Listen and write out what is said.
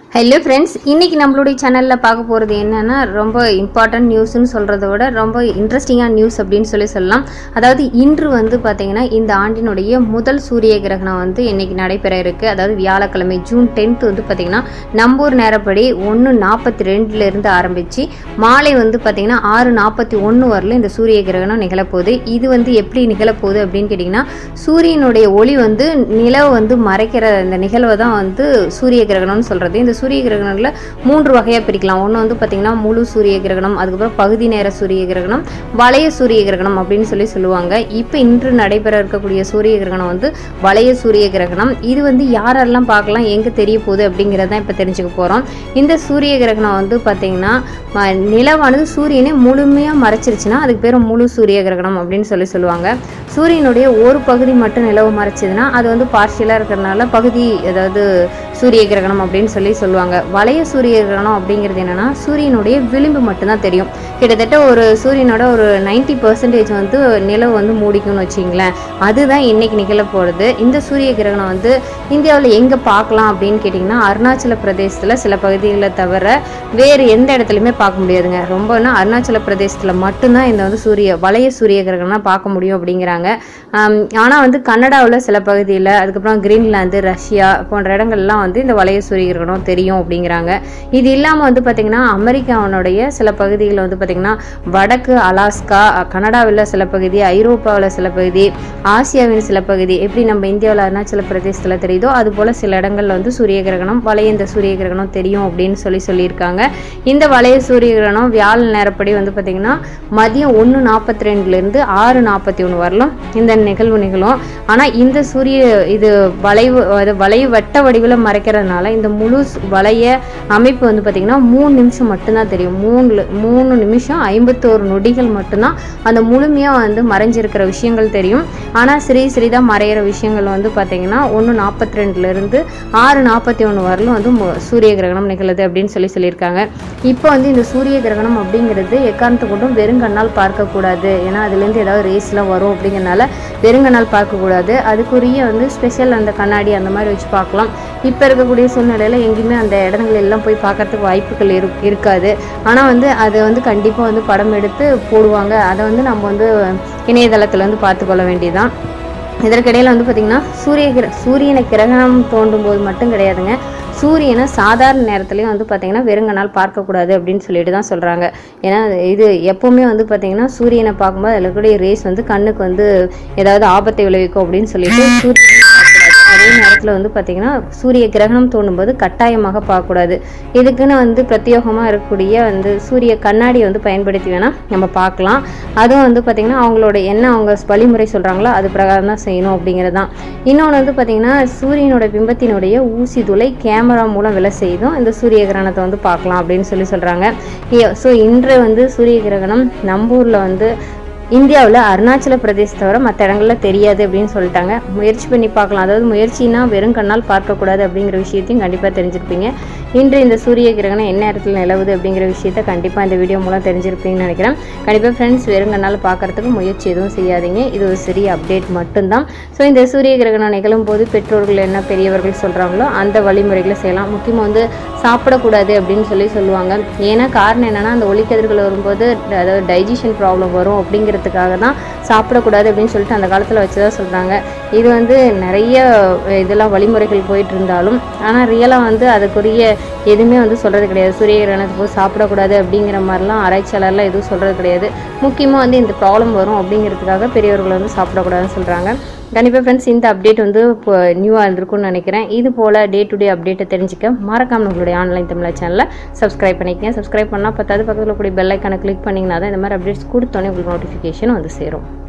hello friends இன்னைக்கு நம்மளுடைய சேனலில் பார்க்க போகிறது என்னன்னா ரொம்ப இம்பார்ட்டன்ட் நியூஸ்னு சொல்கிறத விட ரொம்ப இன்ட்ரெஸ்டிங்கான நியூஸ் அப்படின்னு சொல்லி சொல்லலாம் அதாவது இன்று வந்து பார்த்தீங்கன்னா இந்த ஆண்டினுடைய முதல் சூரிய கிரகணம் வந்து இன்னைக்கு நடைபெற இருக்கு அதாவது வியாழக்கிழமை ஜூன் டென்த் வந்து பார்த்தீங்கன்னா நம்பூர் நேரப்படி ஒன்று நாற்பத்தி ரெண்டுலேருந்து ஆரம்பித்து மாலை வந்து பார்த்தீங்கன்னா ஆறு நாற்பத்தி ஒன்று வரலும் இந்த சூரிய கிரகணம் நிகழப்போகுது இது வந்து எப்படி நிகழப்போகுது அப்படின்னு கேட்டிங்கன்னா சூரியனுடைய ஒளி வந்து நிலவை வந்து மறைக்கிற இந்த நிகழ்வை தான் வந்து சூரிய கிரகணம்னு சொல்கிறது இந்த சூரிய கிரகணத்தில் மூன்று வகையாக பிரிக்கலாம் ஒன்று வந்து பார்த்திங்கன்னா முழு சூரிய கிரகணம் அதுக்கப்புறம் பகுதி நேர சூரிய கிரகணம் வளைய சூரிய கிரகணம் அப்படின்னு சொல்லி சொல்லுவாங்க இப்போ இன்று நடைபெற இருக்கக்கூடிய சூரிய கிரகணம் வந்து வளைய சூரிய கிரகணம் இது வந்து யாரெல்லாம் பார்க்கலாம் எங்கே தெரிய போகுது அப்படிங்கிறத இப்போ தெரிஞ்சுக்க போகிறோம் இந்த சூரிய கிரகணம் வந்து பார்த்திங்கன்னா ம- நிலவானது சூரியனை முழுமையாக மறைச்சிருச்சுன்னா அதுக்கு பேர் முழு சூரிய கிரகணம் அப்படின்னு சொல்லி சொல்லுவாங்க சூரியனுடைய ஒரு பகுதி மட்டும் நிலவு மறைச்சதுன்னா அது வந்து பார்ஷியலாக இருக்கிறதுனால பகுதி அதாவது சூரிய கிரகணம் அப்படின்னு சொல்லி சொல்லுவாங்க வளைய சூரிய கிரகணம் அப்படிங்கிறது என்னன்னா சூரியனுடைய விளிம்பு மட்டும்தான் தெரியும் கிட்டத்தட்ட ஒரு சூரியனோட ஒரு 90% பர்சன்டேஜ் வந்து நிலவு வந்து மூடிக்கும்னு வச்சிங்களேன் அதுதான் இன்னைக்கு நிகழ போகிறது இந்த சூரிய கிரகணம் வந்து இந்தியாவில் எங்கே பார்க்கலாம் அப்படின்னு கேட்டிங்கன்னா அருணாச்சல பிரதேசத்தில் சில பகுதிகளை தவிர வேறு எந்த இடத்துலையுமே பார்க்க முடியாதுங்க ரொம்பனா அருணாச்சல பிரதேசத்தில் மட்டும்தான் இந்த வந்து சூரிய வளைய சூரிய கிரகணம் பார்க்க முடியும் அப்படிங்கிறாங்க ஆனால் வந்து கன்னடாவில் சில பகுதியில் அதுக்கப்புறம் கிரீன்லாந்து ரஷ்யா போன்ற இடங்கள்லாம் வந்து இந்த வளைய சூரிய கிரகணம் தெரியும் அப்படிங்கிறாங்க இது இல்லாமல் வந்து பார்த்திங்கன்னா அமெரிக்காவினுடைய சில பகுதிகளில் வந்து பார்த்திங்கன்னா வடக்கு அலாஸ்கா கனடாவில் சில பகுதி ஐரோப்பாவில் சில பகுதி ஆசியாவின் சில பகுதி எப்படி நம்ம இந்தியாவில் அருணாச்சல பிரதேசத்தில் தெரியுதோ அது போல் சில இடங்கள்ல வந்து சூரிய கிரகணம் வளைய இந்த சூரிய கிரகணம் தெரியும் அப்படின்னு சொல்லி சொல்லியிருக்காங்க இந்த வளைய சூரிய கிரகணம் வியாழன் நேரப்படி வந்து பார்த்திங்கன்னா மதியம் ஒன்று நாற்பத்தி ரெண்டுலேருந்து ஆறு நாற்பத்தி ஒன்று வரலாம் இந்த நிகழ்வு நிகழும் ஆனால் இந்த சூரிய இது வளைவு அது வளைவு வட்ட வடிவில் மறைக்கிறதுனால இந்த முழு ஸ்- வளைய அமைப்பு வந்து பார்த்திங்கன்னா மூணு நிமிஷம் மட்டும்தான் தெரியும் மூணு மூணு நிமிஷம் ஐம்பத்தோரு நொடிகள் மட்டும்தான் அந்த முழுமையாக வந்து மறைஞ்சிருக்கிற விஷயங்கள் தெரியும் ஆனால் சிறி சிறிதாக மறையிற விஷயங்கள் வந்து பார்த்திங்கன்னா ஒன்று நாற்பத்தி ரெண்டுலேருந்து ஆறு நாற்பத்தி ஒன்று வரலும் வந்து மு- சூரிய கிரகணம் நிகழுது அப்படின்னு சொல்லி சொல்லியிருக்காங்க இப்போ வந்து இந்த சூரிய கிரகணம் அப்படிங்கிறது எக்காரணத்தை கொண்டும் வெறுங்கண்ணால் பார்க்கக்கூடாது ஏன்னா அதுலேருந்து ஏதாவது ரேஸ்லாம் வரும் அப்படிங்கிறனால வெறுங்கண்ணால் பார்க்கக்கூடாது அதுக்குரிய வந்து ஸ்பெஷல் அந்த கண்ணாடி அந்த மாதிரி வச்சு பார்க்கலாம் இப்போ இருக்கக்கூடிய சூழ்நிலையில் எங்கேயுமே அந்த இடங்கள் எல்லாம் போய் பார்க்கறதுக்கு வாய்ப்புகள் இரு இருக்காது ஆனால் வந்து அதை வந்து கண்டிப்பாக வந்து படம் எடுத்து போடுவாங்க அதை வந்து நம்ம வந்து இணையதளத்தில் வந்து பார்த்துக்கொள்ள வேண்டியதுதான் இதற்கிடையில் வந்து பார்த்திங்கன்னா சூரிய கிர சூரியனை கிரகணம் தோண்டும் போது மட்டும் கிடையாதுங்க சூரியனை சாதாரண நேரத்துலையும் வந்து பார்த்திங்கன்னா வெறுங்கனால் பார்க்கக்கூடாது அப்படின்னு சொல்லிட்டு தான் சொல்கிறாங்க ஏன்னா இது எப்போவுமே வந்து பார்த்திங்கன்னா சூரியனை பார்க்கும்போது அதில் இருக்கக்கூடிய ரேஸ் வந்து கண்ணுக்கு வந்து ஏதாவது ஆபத்தை விளைவிக்கும் அப்படின்னு சொல்லிட்டு சூரியனை பார்க்கக்கூடாது அதே நேரத்தில் வந்து பார்த்திங்கன்னா சூரிய கிரகணம் தோணும்போது கட்டாயமாக பார்க்கக்கூடாது இதுக்குன்னு வந்து பிரத்யேகமாக இருக்கக்கூடிய வந்து சூரிய கண்ணாடியை வந்து பயன்படுத்தி வேணால் நம்ம பார்க்கலாம் அதுவும் வந்து பார்த்திங்கன்னா அவங்களோட என்ன அவங்க வழிமுறை சொல்கிறாங்களோ அது பிரகாரம் தான் செய்யணும் அப்படிங்கிறது தான் இன்னொன்று வந்து பார்த்திங்கன்னா சூரியனோட பிம்பத்தினுடைய ஊசி துளை கேமரா மூலம் விலை செய்தும் இந்த சூரிய கிரகணத்தை வந்து பார்க்கலாம் அப்படின்னு சொல்லி சொல்கிறாங்க ஸோ இன்று வந்து சூரிய கிரகணம் நம்ம ஊரில் வந்து இந்தியாவில் அருணாச்சல பிரதேச தவிர மற்ற இடங்களில் தெரியாது அப்படின்னு சொல்லிட்டாங்க முயற்சி பண்ணி பார்க்கலாம் அதாவது முயற்சினா வெறும் கண்ணால் பார்க்கக்கூடாது அப்படிங்கிற விஷயத்தையும் கண்டிப்பாக தெரிஞ்சிருப்பீங்க இன்று இந்த சூரிய கிரகணம் என்ன இடத்துல நிலவுது அப்படிங்கிற விஷயத்த கண்டிப்பாக இந்த வீடியோ மூலம் தெரிஞ்சிருப்பீங்கன்னு நினைக்கிறேன் கண்டிப்பாக ஃப்ரெண்ட்ஸ் வெறும் கண்ணால் பார்க்கறதுக்கு முயற்சி எதுவும் செய்யாதீங்க இது ஒரு சிறிய அப்டேட் மட்டும்தான் ஸோ இந்த சூரிய கிரகணம் நிகழும் போது பெற்றோர்கள் என்ன பெரியவர்கள் சொல்கிறாங்களோ அந்த வழிமுறைகளை செய்யலாம் முக்கியமாக வந்து சாப்பிடக்கூடாது அப்படின்னு சொல்லி சொல்லுவாங்க ஏன்னா காரணம் என்னன்னா அந்த ஒளிக்கதிர்கள் வரும்போது அதாவது டைஜஷன் ப்ராப்ளம் வரும் அப்படிங்கிறதுக்காக தான் சாப்பிடக்கூடாது அப்படின்னு சொல்லிட்டு அந்த காலத்தில் வச்சதா சொல்கிறாங்க இது வந்து நிறைய இதெல்லாம் வழிமுறைகள் போயிட்டு இருந்தாலும் ஆனால் ரியலாக வந்து அதுக்குரிய எதுவுமே வந்து சொல்கிறது கிடையாது சூரிய கிரகணத்துக்கு போது சாப்பிடக்கூடாது அப்படிங்கிற மாதிரிலாம் ஆராய்ச்சியாளர்லாம் எதுவும் சொல்கிறது கிடையாது முக்கியமாக வந்து இந்த ப்ராப்ளம் வரும் அப்படிங்கிறதுக்காக பெரியவர்கள் வந்து சாப்பிடக்கூடாதுன்னு சொல்கிறாங்க கண்டிப்பாக ஃப்ரெண்ட்ஸ் இந்த அப்டேட் வந்து இப்போ நியூவாக இருந்திருக்கும்னு நினைக்கிறேன் இது போல் டே டு டே அப்டேட்டை தெரிஞ்சுக்க மறக்காம உங்களுடைய ஆன்லைன் தமிழ் சேனலை சப்ஸ்கிரைப் பண்ணிக்கங்க சப்ஸ்கிரைப் பண்ணால் பத்தாவது பக்கத்தில் கூடிய பெல் ஐக்கானை கிளிக் பண்ணிங்கன்னா தான் இந்த மாதிரி அப்டேட்ஸ் கொடுத்தோன்னே உங்களுக்கு நோட்டிஃபிகேஷன் வந்து சேரும்